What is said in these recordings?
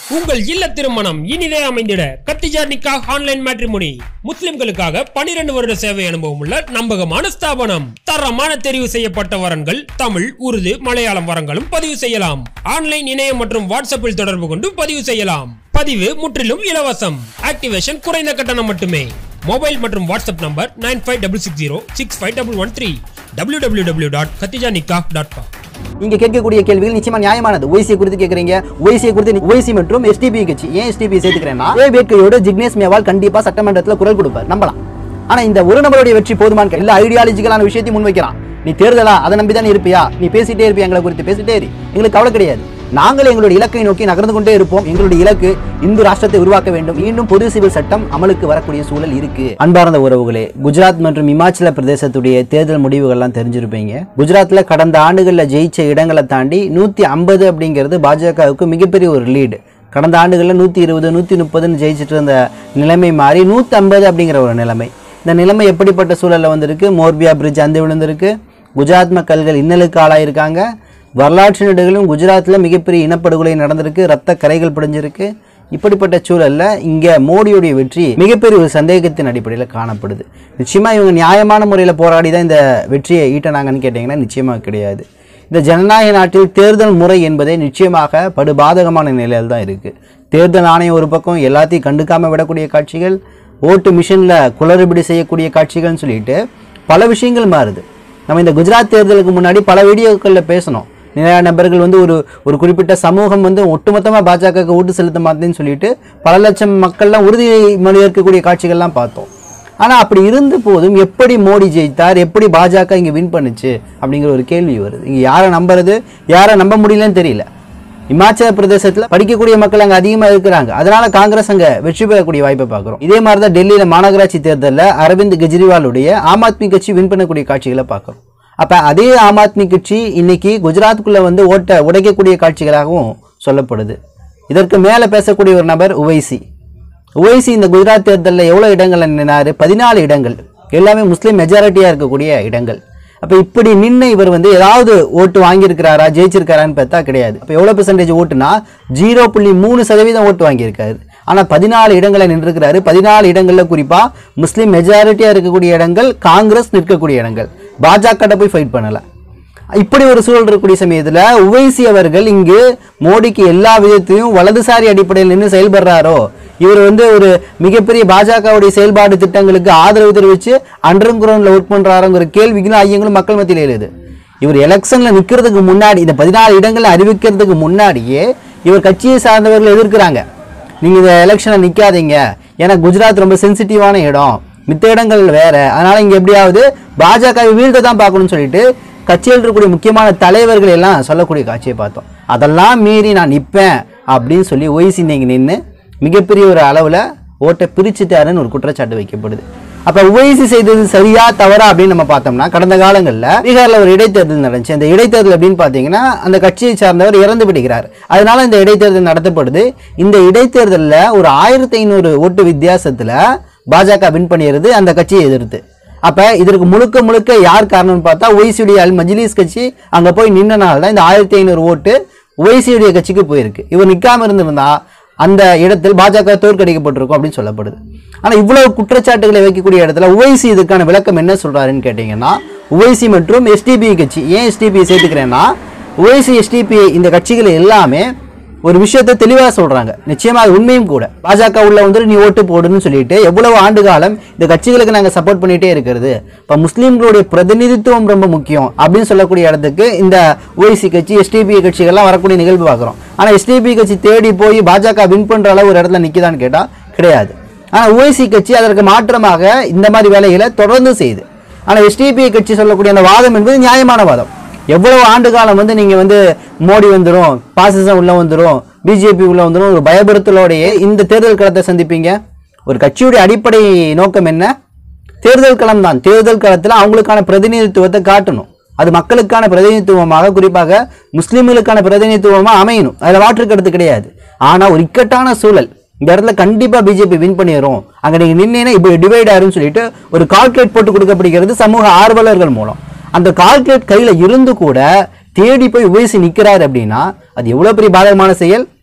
உங்கள் இல்ல திருமணம் இனிதே அமைந்திட கத்திஜா நிக்கா ஆன்லைன் மேட்ரிமோனி முஸ்லிம்களுக்காக 12 வருட சேவை அனுபவம் உள்ள நம்பகமான ஸ்தாபனம் தரமான தெரிவு செய்யப்பட்ட வரன்கள் தமிழ் உருது மலையாளம் வரங்களும் பதிவு செய்யலாம் ஆன்லைன் இணையம் மற்றும் வாட்ஸ்அப்பில் தொடர்பு கொண்டு பதிவு செய்யலாம் பதிவு முற்றிலும் இலவசம் ஆக்டிவேஷன் குறைந்த கட்டணம் மட்டுமே மொபைல் மற்றும் WhatsApp number nine five double six zero six five double one three W W W dot Khadija Nikah dot com இங்க கேட்கக்கூடிய கேள்விகள் நிச்சயமா நியாயமானது ஒய்சியை குறித்து கேக்குறீங்க ஒய்சியை குறித்து ஒய்சி மற்றும் எஸ்டிபி கட்சி ஏன் எஸ்டிபி சேர்த்துக்கிறேன்னா அதே வேட்கையோடு ஜிக்னேஷ் மேவால் கண்டிப்பா சட்டமன்றத்துல குரல் கொடுப்பார் நம்பலாம் ஆனா இந்த ஒரு நபருடைய வெற்றி போதுமான எல்லா ஐடியாலஜிக்கலான விஷயத்தையும் முன்வைக்கிறான் நீ தேர்தலா அதை நம்பி தானே இருப்பியா நீ பேசிட்டே இருப்பியா எங்களை குறித்து பேசிட்டே இரு எங்களுக்கு கவலை கிடையாது நாங்கள் எங்களுடைய இலக்கை நோக்கி நகர்ந்து கொண்டே இருப்போம் எங்களுடைய இலக்கு இந்து ராஷ்டிரத்தை உருவாக்க வேண்டும் மீண்டும் பொது சிவில் சட்டம் அமலுக்கு வரக்கூடிய சூழல் இருக்கு அன்பார்ந்த உறவுகளே குஜராத் மற்றும் இமாச்சல பிரதேசத்துடைய தேர்தல் முடிவுகள்லாம் தெரிஞ்சிருப்பீங்க குஜராத்ல கடந்த ஆண்டுகளில் ஜெயிச்ச இடங்களை தாண்டி நூத்தி ஐம்பது அப்படிங்கிறது பாஜகவுக்கு மிகப்பெரிய ஒரு லீடு கடந்த ஆண்டுகளில் நூற்றி இருபது நூற்றி முப்பதுன்னு ஜெயிச்சிட்டு இருந்த நிலைமை மாறி நூற்றி ஐம்பது அப்படிங்கிற ஒரு நிலைமை இந்த நிலைமை எப்படிப்பட்ட சூழலில் வந்திருக்கு மோர்பியா பிரிட்ஜ் அந்த விழுந்திருக்கு குஜராத் மக்கள்கள் இன்னலுக்கு ஆளாயிருக்காங்க வரலாற்று நடுகளும் குஜராத்தில் மிகப்பெரிய இனப்படுகொலை நடந்திருக்கு ரத்த கரைகள் பிடிஞ்சிருக்கு இப்படிப்பட்ட சூழல்ல இங்க மோடியுடைய வெற்றி மிகப்பெரிய ஒரு சந்தேகத்தின் அடிப்படையில் காணப்படுது நிச்சயமா இவங்க நியாயமான முறையில் போராடி தான் இந்த வெற்றியை ஈட்டினாங்கன்னு கேட்டிங்கன்னா நிச்சயமா கிடையாது இந்த ஜனநாயக நாட்டில் தேர்தல் முறை என்பதே நிச்சயமாக படுபாதகமான நிலையில் தான் இருக்கு தேர்தல் ஆணையம் ஒரு பக்கம் எல்லாத்தையும் கண்டுக்காம விடக்கூடிய காட்சிகள் ஓட்டு மிஷினில் குளறுபடி செய்யக்கூடிய காட்சிகள்னு சொல்லிட்டு பல விஷயங்கள் மாறுது நம்ம இந்த குஜராத் தேர்தலுக்கு முன்னாடி பல வீடியோக்களில் பேசணும் நிறைய நபர்கள் வந்து ஒரு ஒரு குறிப்பிட்ட சமூகம் வந்து ஒட்டுமொத்தமாக பாஜகவுக்கு ஓட்டு செலுத்த மாட்டேன்னு சொல்லிட்டு பல லட்சம் மக்கள்லாம் உறுதிமொழி ஏற்கக்கூடிய காட்சிகள்லாம் பார்த்தோம் ஆனால் அப்படி இருந்த போதும் எப்படி மோடி ஜெயித்தார் எப்படி பாஜக இங்கே வின் பண்ணுச்சு அப்படிங்கிற ஒரு கேள்வி வருது இங்கே யாரை நம்புறது யாரை நம்ப முடியலன்னு தெரியல இமாச்சல பிரதேசத்தில் படிக்கக்கூடிய மக்கள் அங்கே அதிகமாக இருக்கிறாங்க அதனால காங்கிரஸ் அங்கே வெற்றி பெறக்கூடிய வாய்ப்பை பார்க்குறோம் இதே மாதிரி தான் டெல்லியில் மாநகராட்சி தேர்தலில் அரவிந்த் கெஜ்ரிவாலுடைய ஆம் ஆத்மி கட்சி வின் பண்ணக்கூடிய காட்சிகளை பார்க்குறோம் அப்போ அதே ஆம் ஆத்மி கட்சி இன்னைக்கு குஜராத்துக்குள்ளே வந்து ஓட்டை உடைக்கக்கூடிய காட்சிகளாகவும் சொல்லப்படுது இதற்கு மேலே பேசக்கூடிய ஒரு நபர் உவைசி உவைசி இந்த குஜராத் தேர்தலில் எவ்வளோ இடங்கள் நின்னாரு பதினாலு இடங்கள் எல்லாமே முஸ்லீம் மெஜாரிட்டியாக இருக்கக்கூடிய இடங்கள் அப்போ இப்படி நின்று இவர் வந்து ஏதாவது ஓட்டு வாங்கியிருக்கிறாரா ஜெயிச்சிருக்காரான்னு பார்த்தா கிடையாது அப்போ எவ்வளோ பெர்சன்டேஜ் ஓட்டுனா ஜீரோ புள்ளி மூணு சதவீதம் ஓட்டு வாங்கியிருக்காரு ஆனால் பதினாலு இடங்களை நின்றுருக்கிறாரு பதினாலு இடங்களில் குறிப்பாக முஸ்லீம் மெஜாரிட்டியாக இருக்கக்கூடிய இடங்கள் காங்கிரஸ் நிற்கக்கூடிய இடங்கள் பாஜக போய் ஃபைட் பண்ணலை இப்படி ஒரு சூழல் இருக்கக்கூடிய சமயத்தில் உவைசி அவர்கள் இங்கு மோடிக்கு எல்லா விதத்தையும் வலதுசாரி அடிப்படையில் நின்று செயல்படுறாரோ இவர் வந்து ஒரு மிகப்பெரிய பாஜகவுடைய செயல்பாடு திட்டங்களுக்கு ஆதரவு தெரிவித்து அண்டர் கிரவுண்டில் ஒர்க் பண்ணுறாருங்கிற கேள்விகளும் ஐயங்களும் மக்கள் மத்தியில் எழுது இவர் எலெக்ஷனில் நிற்கிறதுக்கு முன்னாடி இந்த பதினாலு இடங்களை அறிவிக்கிறதுக்கு முன்னாடியே இவர் கட்சியை சார்ந்தவர்கள் எதிர்க்கிறாங்க நீங்கள் இந்த எலெக்ஷனில் நிற்காதீங்க ஏன்னா குஜராத் ரொம்ப சென்சிட்டிவான இடம் மித்த இடங்கள் வேற அதனால இங்கே எப்படியாவது பாஜக வீழ்த்தை தான் பார்க்கணும்னு சொல்லிட்டு கட்சியில் இருக்கக்கூடிய முக்கியமான தலைவர்கள் எல்லாம் சொல்லக்கூடிய காட்சியை பார்த்தோம் அதெல்லாம் மீறி நான் நிற்பேன் அப்படின்னு சொல்லி ஒய்சி நீங்கள் நின்று மிகப்பெரிய ஒரு அளவில் ஓட்டை பிரிச்சுட்டாருன்னு ஒரு குற்றச்சாட்டு வைக்கப்படுது அப்போ உவைசி செய்தது சரியா தவறா அப்படின்னு நம்ம பார்த்தோம்னா கடந்த காலங்களில் பீகாரில் ஒரு இடைத்தேர்தல் நடந்துச்சு அந்த இடைத்தேர்தல் அப்படின்னு பார்த்தீங்கன்னா அந்த கட்சியை சார்ந்தவர் இறந்து விடுகிறார் அதனால இந்த இடைத்தேர்தல் நடத்தப்படுது இந்த இடைத்தேர்தலில் ஒரு ஆயிரத்தி ஐநூறு ஓட்டு வித்தியாசத்தில் பாஜக வின் பண்ணிடுறது அந்த கட்சியை எதிர்த்து அப்ப இதற்கு முழுக்க முழுக்க யார் காரணம்னு பார்த்தா ஒய்சியுடைய அல் மஜ்லிஸ் கட்சி அங்க போய் நின்னனால தான் இந்த ஆயிரத்தி ஐநூறு ஓட்டு ஒய்சியுடைய கட்சிக்கு போயிருக்கு இவர் நிக்காம இருந்திருந்தா அந்த இடத்தில் பாஜக தோற்கடிக்கப்பட்டிருக்கும் அப்படின்னு சொல்லப்படுது ஆனா இவ்வளவு குற்றச்சாட்டுகளை வைக்கக்கூடிய இடத்துல உவைசி இதுக்கான விளக்கம் என்ன சொல்றாருன்னு கேட்டீங்கன்னா உவைசி மற்றும் எஸ்டிபி கட்சி ஏன் எஸ்டிபி சேர்த்துக்கிறேன்னா உவைசி எஸ்டிபி இந்த கட்சிகள் எல்லாமே ஒரு விஷயத்தை தெளிவாக சொல்றாங்க நிச்சயமா அது உண்மையும் கூட பாஜக உள்ள வந்து நீ ஓட்டு போடுன்னு சொல்லிட்டு எவ்வளவு ஆண்டு காலம் இந்த கட்சிகளுக்கு நாங்கள் சப்போர்ட் பண்ணிட்டே இருக்கிறது இப்போ முஸ்லீம்களுடைய பிரதிநிதித்துவம் ரொம்ப முக்கியம் அப்படின்னு சொல்லக்கூடிய இடத்துக்கு இந்த ஓய்சி கட்சி எஸ்டிபி கட்சிகள்லாம் வரக்கூடிய நிகழ்வு பார்க்குறோம் ஆனால் எஸ்டிபி கட்சி தேடி போய் பாஜக வின் பண்ற அளவு ஒரு இடத்துல நிற்கிதான்னு கேட்டால் கிடையாது ஆனால் ஓய்சி கட்சி அதற்கு மாற்றமாக இந்த மாதிரி வேலைகளை தொடர்ந்து செய்யுது ஆனால் எஸ்டிபி கட்சி சொல்லக்கூடிய அந்த வாதம் என்பது நியாயமான வாதம் எவ்வளவு ஆண்டு காலம் வந்து நீங்க வந்து மோடி வந்துரும் பாசிசம் உள்ள வந்துரும் பிஜேபி உள்ள வந்துரும் ஒரு பயபடுத்தலோடைய இந்த தேர்தல் களத்தை சந்திப்பீங்க ஒரு கட்சியுடைய அடிப்படை நோக்கம் என்ன தேர்தல் களம் தான் தேர்தல் களத்தில் அவங்களுக்கான பிரதிநிதித்துவத்தை காட்டணும் அது மக்களுக்கான பிரதிநிதித்துவமாக குறிப்பாக முஸ்லிம்களுக்கான பிரதிநிதித்துவமாக அமையணும் அதில் மாற்றுக்கிறது கிடையாது ஆனால் ஒரு இக்கட்டான சூழல் இந்த இடத்துல கண்டிப்பாக பிஜேபி வின் பண்ணிடும் அங்கே நீங்கள் நின்னீங்கன்னா இப்போ டிவைட் ஆயிரும்னு சொல்லிட்டு ஒரு கால்குலேட் போட்டு கொடுக்கப்படுகிறது சமூக ஆர்வலர்கள் மூலம் அந்த கால்குலேட் கையில் இருந்து கூட தேடி போய் உபயோசி நிற்கிறாரு அப்படின்னா அது எவ்வளோ பெரிய பாதகமான செயல்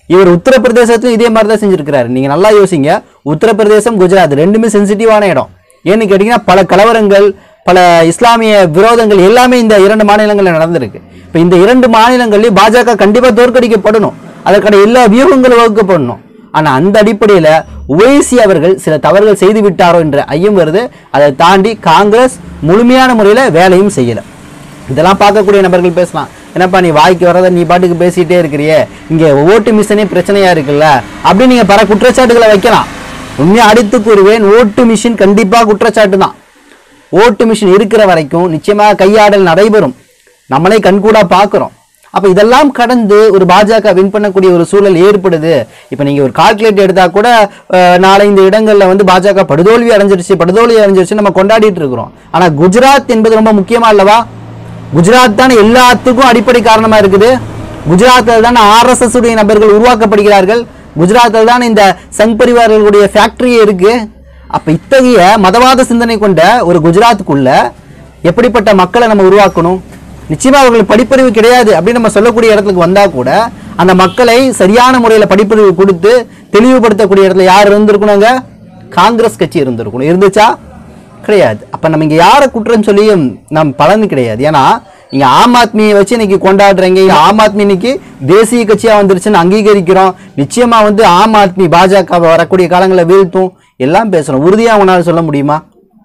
இவர் உத்தரப்பிரதேசத்திலும் இதே மாதிரி தான் செஞ்சிருக்கிறாரு நீங்க நல்லா யோசிங்க உத்தரப்பிரதேசம் குஜராத் ரெண்டுமே சென்சிட்டிவான இடம் ஏன்னு கேட்டீங்கன்னா பல கலவரங்கள் பல இஸ்லாமிய விரோதங்கள் எல்லாமே இந்த இரண்டு மாநிலங்களில் நடந்திருக்கு இப்போ இந்த இரண்டு மாநிலங்கள்லையும் பாஜக கண்டிப்பா தோற்கடிக்கப்படணும் அதற்கான எல்லா வியூகங்களும் வகுக்கப்படணும் ஆனா அந்த அடிப்படையில ஓவைசி அவர்கள் சில தவறுகள் செய்து விட்டாரோ என்ற ஐயம் வருது அதை தாண்டி காங்கிரஸ் முழுமையான முறையில வேலையும் செய்யல இதெல்லாம் பார்க்கக்கூடிய நபர்கள் பேசலாம் என்னப்பா நீ வாய்க்கு வரத நீ பாட்டுக்கு பேசிட்டே இருக்கிறியே இங்க ஓட்டு மிஷினே பிரச்சனையா இருக்குல்ல அப்படி நீங்க பல குற்றச்சாட்டுகளை வைக்கலாம் உண்மையா அடித்து கூறுவேன் ஓட்டு மிஷின் கண்டிப்பா குற்றச்சாட்டு தான் ஓட்டு மிஷின் இருக்கிற வரைக்கும் நிச்சயமாக கையாடல் நடைபெறும் நம்மளே கண்கூடா பார்க்குறோம் அப்போ இதெல்லாம் கடந்து ஒரு பாஜக வின் பண்ணக்கூடிய ஒரு சூழல் ஏற்படுது இப்போ நீங்கள் ஒரு கால்குலேட் எடுத்தா கூட அஹ், நாளை இந்த இடங்களில் வந்து பாஜக படுதோல்வி அடைஞ்சிருச்சு படுதோல்வி அடைஞ்சிருச்சு நம்ம கொண்டாடிட்டு இருக்கிறோம் ஆனால் குஜராத் என்பது ரொம்ப முக்கியமா அல்லவா குஜராத் தானே எல்லாத்துக்கும் அடிப்படை காரணமா இருக்குது குஜராத்தில் தானே ஆர்எஸ்எஸ் உடைய நபர்கள் உருவாக்கப்படுகிறார்கள் குஜராத்தில் தான் இந்த சங் பரிவார்களுடைய ஃபேக்டரியே இருக்கு அப்ப இத்தகைய மதவாத சிந்தனை கொண்ட ஒரு குஜராத்துக்குள்ள எப்படிப்பட்ட மக்களை நம்ம உருவாக்கணும் நிச்சயமா அவர்களுக்கு படிப்பறிவு கிடையாது அப்படின்னு நம்ம சொல்லக்கூடிய இடத்துக்கு வந்தா கூட அந்த மக்களை சரியான முறையில் படிப்பறிவு கொடுத்து தெளிவுபடுத்தக்கூடிய இடத்துல யார் இருந்திருக்கணுங்க காங்கிரஸ் கட்சி இருந்திருக்கணும் இருந்துச்சா கிடையாது அப்ப நம்ம இங்க யாரை குற்றம் சொல்லியும் நம் பலன் கிடையாது ஏன்னா இங்க ஆம் ஆத்மியை வச்சு இன்னைக்கு கொண்டாடுறீங்க இங்க ஆம் ஆத்மி இன்னைக்கு தேசிய கட்சியா வந்துருச்சுன்னு அங்கீகரிக்கிறோம் நிச்சயமா வந்து ஆம் ஆத்மி பாஜக வரக்கூடிய காலங்களில் வீழ்த்தும் எல்லாம் பேசுறோம் உறுதியா உங்களால சொல்ல முடியுமா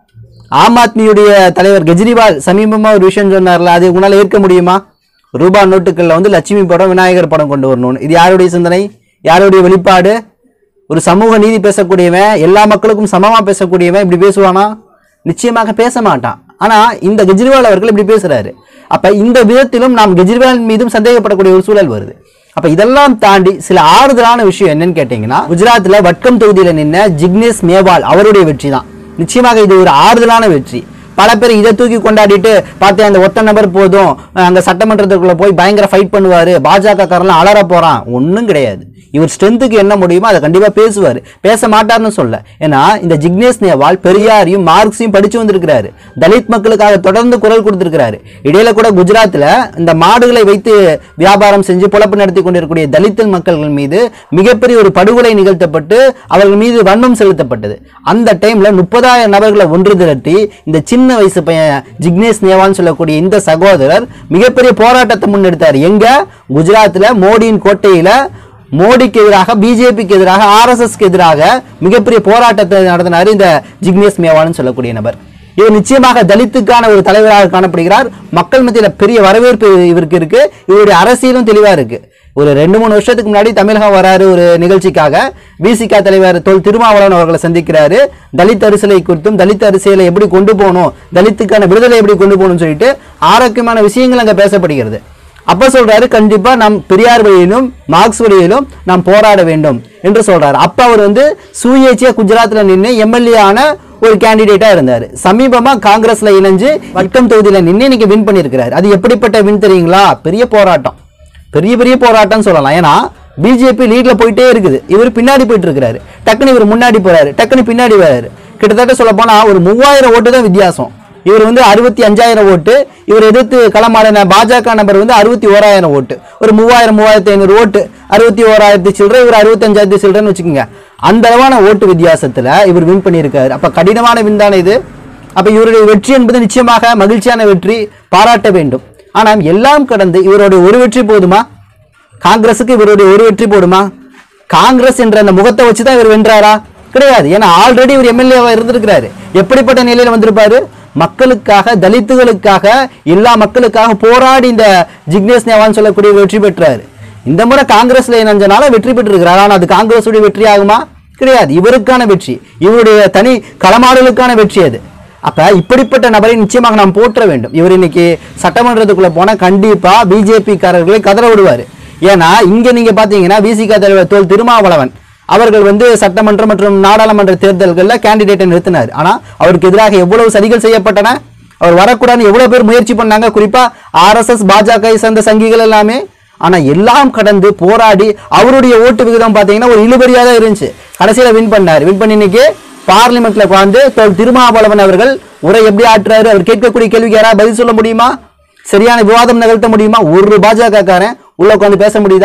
ஆம் ஆத்மியுடைய தலைவர் கெஜ்ரிவால் சமீபமா ஒரு விஷயம் சொன்னார்ல அது உங்களால ஏற்க முடியுமா ரூபா நோட்டுகள்ல வந்து லட்சுமி படம் விநாயகர் படம் கொண்டு வரணும்னு இது யாருடைய சிந்தனை யாருடைய வெளிப்பாடு ஒரு சமூக நீதி பேசக்கூடியவன் எல்லா மக்களுக்கும் சமமா பேசக்கூடியவன் இப்படி பேசுவானா நிச்சயமாக பேச மாட்டான் ஆனா இந்த கெஜ்ரிவால் அவர்கள் இப்படி பேசுறாரு அப்ப இந்த விதத்திலும் நாம் கெஜ்ரிவால் மீதும் சந்தேகப்படக்கூடிய ஒரு சூழல் வருது அப்ப இதெல்லாம் தாண்டி சில ஆறுதலான விஷயம் என்னன்னு கேட்டீங்கன்னா குஜராத்ல வட்கம் தொகுதியில நின்ன ஜிக்னேஷ் மேவால் அவருடைய வெற்றி தான் நிச்சயமாக இது ஒரு ஆறுதலான வெற்றி பல பேர் இதை தூக்கி கொண்டாடிட்டு பார்த்தேன் அந்த ஒத்த நபர் போதும் அஹ் அங்க சட்டமன்றத்துக்குள்ள போய் பயங்கர ஃபைட் பண்ணுவாரு பாஜக காரெல்லாம் அலற போறான் ஒன்றும் கிடையாது இவர் ஸ்ட்ரென்த்துக்கு என்ன முடியுமோ அதை கண்டிப்பா பேசுவார் பேச மாட்டார்னு சொல்ல ஏன்னா இந்த ஜிக்னேஷ் நேவால் பெரியாரையும் மார்க்ஸையும் படிச்சு வந்திருக்கிறாரு தலித் மக்களுக்காக தொடர்ந்து குரல் கொடுத்திருக்கிறாரு இடையில கூட குஜராத்ல இந்த மாடுகளை வைத்து வியாபாரம் செஞ்சு பொழப்பு நடத்தி கொண்டிருக்கக்கூடிய தலித் மக்கள் மீது மிகப்பெரிய ஒரு படுகொலை நிகழ்த்தப்பட்டு அவர்கள் மீது வன்மம் செலுத்தப்பட்டது அந்த டைம்ல முப்பதாயிரம் நபர்களை ஒன்று திரட்டி இந்த சின்ன வயசு பையன் ஜிக்னேஷ் நேவால்னு சொல்லக்கூடிய இந்த சகோதரர் மிகப்பெரிய போராட்டத்தை முன்னெடுத்தார் எங்க குஜராத்ல மோடியின் கோட்டையில மோடிக்கு எதிராக பிஜேபிக்கு எதிராக ஆர்எஸ்எஸ்க்கு எதிராக மிகப்பெரிய போராட்டத்தை நடத்தினார் இந்த ஜிக்னேஷ் மேவால்னு சொல்லக்கூடிய நபர் இவர் நிச்சயமாக தலித்துக்கான ஒரு தலைவராக காணப்படுகிறார் மக்கள் மத்தியில் பெரிய வரவேற்பு இவருக்கு இருக்கு இவருடைய அரசியலும் தெளிவா இருக்கு ஒரு ரெண்டு மூணு வருஷத்துக்கு முன்னாடி தமிழகம் வராரு ஒரு நிகழ்ச்சிக்காக விசிகா தலைவர் தொல் திருமாவளவன் அவர்களை சந்திக்கிறாரு தலித் அரசியலை குறித்தும் தலித் அரசியலை எப்படி கொண்டு போகணும் தலித்துக்கான விடுதலை எப்படி கொண்டு போகணும்னு சொல்லிட்டு ஆரோக்கியமான விஷயங்கள் அங்க பேசப்படுகிறது அப்ப சொல்றாரு கண்டிப்பா நாம் பெரியார் வழியிலும் மார்க்ஸ் வழியிலும் நாம் போராட வேண்டும் என்று சொல்றாரு அப்ப அவர் வந்து சுயேட்சையா குஜராத்ல நின்று எம்எல்ஏ ஆன ஒரு கேண்டிடேட்டா இருந்தாரு சமீபமா காங்கிரஸ்ல இணைஞ்சு வட்டம் தொகுதியில நின்று இன்னைக்கு வின் பண்ணியிருக்கிறாரு அது எப்படிப்பட்ட வின் தெரியுங்களா பெரிய போராட்டம் பெரிய பெரிய போராட்டம்னு சொல்லலாம் ஏன்னா பிஜேபி லீட்ல போயிட்டே இருக்குது இவர் பின்னாடி போயிட்டு இருக்கிறாரு டக்குன்னு இவர் முன்னாடி போறாரு டக்குன்னு பின்னாடி வராரு கிட்டத்தட்ட சொல்ல போனா ஒரு மூவாயிரம் ஓட்டு தான் வித்தியாசம் இவர் வந்து அறுபத்தி அஞ்சாயிரம் ஓட்டு இவர் எதிர்த்து களமாடின பாஜக நபர் வந்து அறுபத்தி ஓராயிரம் ஓட்டு ஒரு மூவாயிரம் மூவாயிரத்தி ஐநூறு ஓட்டு அறுபத்தி ஓராயிரத்தி சில்லறை இவர் அறுபத்தஞ்சாயிரத்தி சில்லறைன்னு வச்சுக்கோங்க அந்த அளவான ஓட்டு வித்தியாசத்துல இவர் வின் பண்ணியிருக்காரு அப்ப கடினமான வின் தானே இது அப்ப இவருடைய வெற்றி என்பது நிச்சயமாக மகிழ்ச்சியான வெற்றி பாராட்ட வேண்டும் ஆனால் எல்லாம் கடந்து இவருடைய ஒரு வெற்றி போதுமா காங்கிரஸுக்கு இவருடைய ஒரு வெற்றி போடுமா காங்கிரஸ் என்ற அந்த முகத்தை வச்சு தான் இவர் வென்றாரா கிடையாது ஏன்னா ஆல்ரெடி இவர் எம்எல்ஏவா இருந்திருக்கிறாரு எப்படிப்பட்ட நிலையில வந்திருப்பாரு மக்களுக்காக தலித்துகளுக்காக எல்லா மக்களுக்காக போராடி இந்த ஜிக்னேஷ் நேவான் சொல்லக்கூடிய வெற்றி பெற்றாரு இந்த முறை காங்கிரஸ்ல இணைஞ்சனால வெற்றி பெற்றிருக்கிறார் ஆனால் அது காங்கிரஸுடைய வெற்றி ஆகுமா கிடையாது இவருக்கான வெற்றி இவருடைய தனி களமாடலுக்கான வெற்றி அது அப்ப இப்படிப்பட்ட நபரை நிச்சயமாக நாம் போற்ற வேண்டும் இவர் இன்னைக்கு சட்டமன்றத்துக்குள்ள போனா கண்டிப்பா பிஜேபி காரர்களை கதற விடுவாரு ஏன்னா இங்க நீங்க பாத்தீங்கன்னா விசிக தலைவர் தோல் திருமாவளவன் அவர்கள் வந்து சட்டமன்ற மற்றும் நாடாளுமன்ற தேர்தல்கள்ல கேண்டிடேட்டை நிறுத்தினார் ஆனா அவருக்கு எதிராக எவ்வளவு சதிகள் செய்யப்பட்டன அவர் வரக்கூடாதுன்னு எவ்வளவு பேர் முயற்சி பண்ணாங்க குறிப்பா ஆர்எஸ்எஸ் பாஜக சேர்ந்த சங்கிகள் எல்லாமே ஆனா எல்லாம் கடந்து போராடி அவருடைய ஓட்டு விகிதம் பாத்தீங்கன்னா ஒரு இழுபறியா தான் இருந்துச்சு கடைசியில வின் பண்ணார் வின் பண்ணி இன்னைக்கு பார்லிமெண்ட்ல உட்கார்ந்து தோல் திருமாவளவன் அவர்கள் உரை எப்படி ஆற்றுறாரு அவர் கேட்கக்கூடிய கேள்விக்கு யாராவது பதில் சொல்ல முடியுமா சரியான விவாதம் நிகழ்த்த முடியுமா ஒரு பாஜக காரன் உள்ள உட்காந்து பேச முடியுதா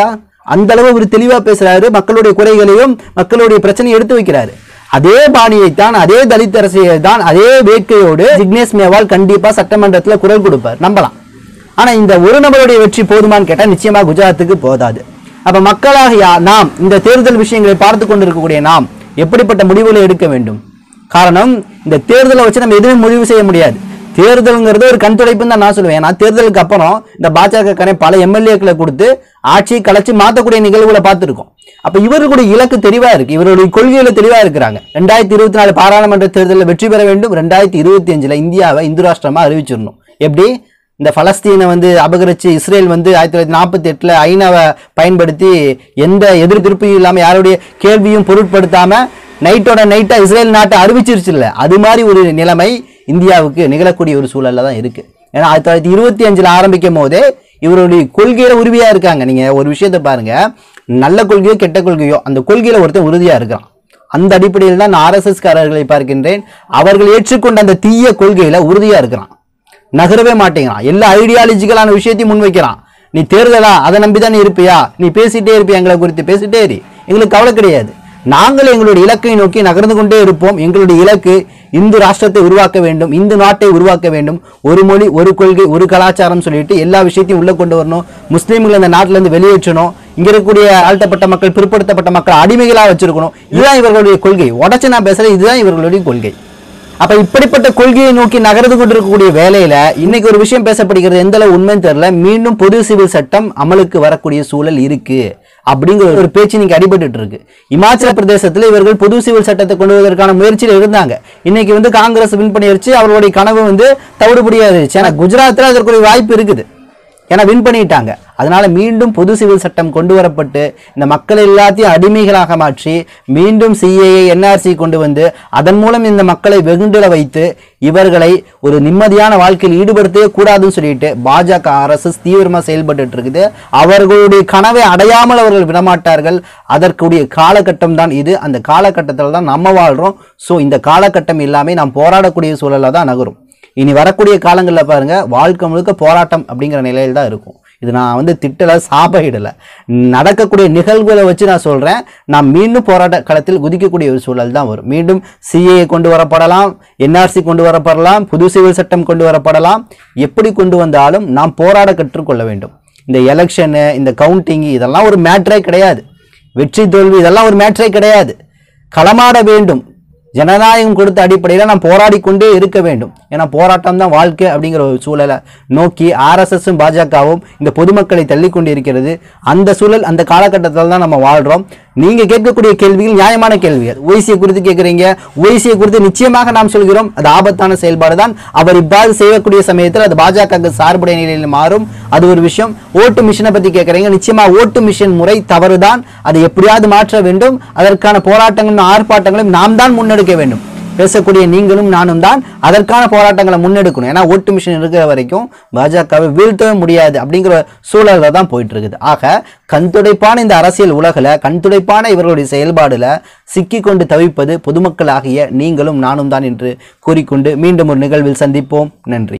அந்த அளவு இவர் தெளிவா பேசுறாரு மக்களுடைய குறைகளையும் மக்களுடைய பிரச்சனையை எடுத்து வைக்கிறாரு அதே பாணியைத்தான் அதே தலித் அரசியல் தான் அதே வேட்கையோடு ஜிக்னேஷ் மேவால் கண்டிப்பா சட்டமன்றத்துல குரல் கொடுப்பார் நம்பலாம் ஆனா இந்த ஒரு நபருடைய வெற்றி போதுமான்னு கேட்டா நிச்சயமா குஜராத்துக்கு போதாது அப்ப மக்களாக யா- நாம் இந்த தேர்தல் விஷயங்களை பார்த்து கொண்டிருக்கக்கூடிய நாம் எப்படிப்பட்ட முடிவுகளை எடுக்க வேண்டும் காரணம் இந்த தேர்தலை வச்சு நம்ம எதுவுமே முடிவு செய்ய முடியாது தேர்தலுங்கிறது ஒரு கண் துடைப்புன்னு தான் நான் சொல்லுவேன் ஏன்னா தேர்தலுக்கு அப்புறம் இந்த பாஜக பல எம்எல்ஏக்களை கொடுத்து ஆட்சியை கலைச்சு மாற்றக்கூடிய நிகழ்வுகளை பார்த்துருக்கோம் அப்ப இவர்களுடைய இலக்கு தெளிவா இருக்கு இவருடைய கொள்கையில தெளிவா இருக்கிறாங்க ரெண்டாயிரத்தி இருபத்தி நாலு பாராளுமன்ற தேர்தலில் வெற்றி பெற வேண்டும் ரெண்டாயிரத்தி இருபத்தி அஞ்சுல இந்தியாவை இந்து ராஷ்டிரமா அறிவிச்சிடணும் எப்படி இந்த பலஸ்தீனை வந்து அபகரிச்சு இஸ்ரேல் வந்து ஆயிரத்தி தொள்ளாயிரத்தி நாற்பத்தி எட்டுல ஐநாவை பயன்படுத்தி எந்த எதிர்திருப்பியும் இல்லாம யாருடைய கேள்வியும் பொருட்படுத்தாம நைட்டோட நைட்டா இஸ்ரேல் நாட்டை அறிவிச்சிருச்சு இல்ல அது மாதிரி ஒரு நிலைமை இந்தியாவுக்கு நிகழக்கூடிய ஒரு சூழல்ல தான் இருக்கு ஏன்னா ஆயிரத்தி தொள்ளாயிரத்தி இருபத்தி அஞ்சுல ஆரம்பிக்கும் போதே இவருடைய கொள்கையில உறுதியா இருக்காங்க நீங்க ஒரு விஷயத்தை பாருங்க நல்ல கொள்கையோ கெட்ட கொள்கையோ அந்த கொள்கையில ஒருத்தன் உறுதியா இருக்கிறான் அந்த அடிப்படையில் தான் நான் ஆர்எஸ்எஸ் காரர்களை பார்க்கின்றேன் அவர்கள் ஏற்றுக்கொண்ட அந்த தீய கொள்கையில உறுதியா இருக்கிறான் நகரவே மாட்டேங்கிறான் எல்லா ஐடியாலஜிக்கலான விஷயத்தையும் முன்வைக்கிறான் நீ தேர்தலா அதை நம்பி தான் இருப்பியா நீ பேசிட்டே இருப்பியா எங்களை குறித்து பேசிட்டே இரு எங்களுக்கு கவலை கிடையாது நாங்கள் எங்களுடைய இலக்கை நோக்கி நகர்ந்து கொண்டே இருப்போம் எங்களுடைய இலக்கு இந்து ராஷ்டிரத்தை உருவாக்க வேண்டும் இந்து நாட்டை உருவாக்க வேண்டும் ஒரு மொழி ஒரு கொள்கை ஒரு கலாச்சாரம் சொல்லிட்டு எல்லா விஷயத்தையும் உள்ள கொண்டு வரணும் முஸ்லீம்களை இந்த நாட்டில இருந்து வெளியேற்றணும் இங்க இருக்கக்கூடிய ஆழ்த்தப்பட்ட மக்கள் பிற்படுத்தப்பட்ட மக்கள் அடிமைகளா வச்சிருக்கணும் இதுதான் இவர்களுடைய கொள்கை உடச்சு நான் பேசுறேன் இதுதான் இவர்களுடைய கொள்கை அப்ப இப்படிப்பட்ட கொள்கையை நோக்கி நகர்ந்து கொண்டிருக்கக்கூடிய வேலையில இன்னைக்கு ஒரு விஷயம் பேசப்படுகிறது எந்த அளவு உண்மைன்னு தெரியல மீண்டும் பொது சிவில் சட்டம் அமலுக்கு வரக்கூடிய சூழல் இருக்கு அப்படிங்கிற ஒரு பேச்சு இன்னைக்கு அடிபட்டுட்டு இருக்கு இமாச்சல பிரதேசத்துல இவர்கள் பொது சிவில் சட்டத்தை கொண்டு வருவதற்கான முயற்சியில் இருந்தாங்க இன்னைக்கு வந்து காங்கிரஸ் வின் பண்ணிருச்சு அவர்களுடைய கனவு வந்து தவிடுபடியாயிருச்சு ஏன்னா குஜராத்ல அதற்குரிய வாய்ப்பு இருக்குது ஏன்னா வின் பண்ணிட்டாங்க அதனால மீண்டும் பொது சிவில் சட்டம் கொண்டு வரப்பட்டு இந்த மக்கள் எல்லாத்தையும் அடிமைகளாக மாற்றி மீண்டும் சிஏஏ என்ஆர்சி கொண்டு வந்து அதன் மூலம் இந்த மக்களை வெகுண்டிட வைத்து இவர்களை ஒரு நிம்மதியான வாழ்க்கையில் ஈடுபடுத்தவே கூடாதுன்னு சொல்லிட்டு பாஜக அரசு தீவிரமா செயல்பட்டு இருக்குது அவர்களுடைய கனவை அடையாமல் அவர்கள் விடமாட்டார்கள் அதற்குரிய காலகட்டம் தான் இது அந்த காலகட்டத்தில் தான் நம்ம வாழ்றோம் ஸோ இந்த காலகட்டம் எல்லாமே நாம் போராடக்கூடிய சூழல்ல தான் நகரும் இனி வரக்கூடிய காலங்களில் பாருங்க வாழ்க்கை முழுக்க போராட்டம் அப்படிங்கிற நிலையில் தான் இருக்கும் இது நான் வந்து திட்டல சாபையிடல நடக்கக்கூடிய நிகழ்வுகளை வச்சு நான் சொல்றேன் நான் மீண்டும் போராட்ட களத்தில் குதிக்கக்கூடிய ஒரு சூழல் தான் வரும் மீண்டும் சிஏ கொண்டு வரப்படலாம் என்ஆர்சி கொண்டு வரப்படலாம் புது சிவில் சட்டம் கொண்டு வரப்படலாம் எப்படி கொண்டு வந்தாலும் நாம் போராட கற்றுக்கொள்ள வேண்டும் இந்த எலெக்ஷனு இந்த கவுண்டிங் இதெல்லாம் ஒரு மேட்ரே கிடையாது வெற்றி தோல்வி இதெல்லாம் ஒரு மேட்ரே கிடையாது களமாட வேண்டும் ஜனநாயகம் கொடுத்த அடிப்படையில் நாம் போராடி கொண்டே இருக்க வேண்டும் ஏன்னா போராட்டம் தான் வாழ்க்கை அப்படிங்கிற ஒரு சூழலை நோக்கி ஆர்எஸ்எஸும் பாஜகவும் இந்த பொதுமக்களை தள்ளி கொண்டு இருக்கிறது அந்த சூழல் அந்த காலகட்டத்தில் தான் நம்ம வாழ்றோம் நீங்க கேட்கக்கூடிய கேள்விகள் நியாயமான கேள்விகள் ஓய்சியை குறித்து கேட்குறீங்க ஓய்சியை குறித்து நிச்சயமாக நாம் சொல்கிறோம் அது ஆபத்தான செயல்பாடு தான் அவர் இவ்வாறு செய்யக்கூடிய சமயத்தில் அது பாஜக சார்புடைய நிலையில் மாறும் அது ஒரு விஷயம் ஓட்டு மிஷினை பத்தி கேட்குறீங்க நிச்சயமா ஓட்டு மிஷின் முறை தவறுதான் அதை எப்படியாவது மாற்ற வேண்டும் அதற்கான போராட்டங்களும் ஆர்ப்பாட்டங்களும் நாம் தான் முன்னெடுக்க வேண்டும் பேசக்கூடிய நீங்களும் நானும் தான் அதற்கான போராட்டங்களை முன்னெடுக்கணும் ஏன்னா ஓட்டு மிஷின் இருக்கிற வரைக்கும் பாஜகவை வீழ்த்தவே முடியாது அப்படிங்கிற சூழல்ல தான் போயிட்டு இருக்குது ஆக கண்துடைப்பான இந்த அரசியல் உலகில் கண்துடைப்பான இவர்களுடைய செயல்பாடுல சிக்கி கொண்டு தவிப்பது பொதுமக்களாகிய நீங்களும் நானும் தான் என்று கூறிக்கொண்டு மீண்டும் ஒரு நிகழ்வில் சந்திப்போம் நன்றி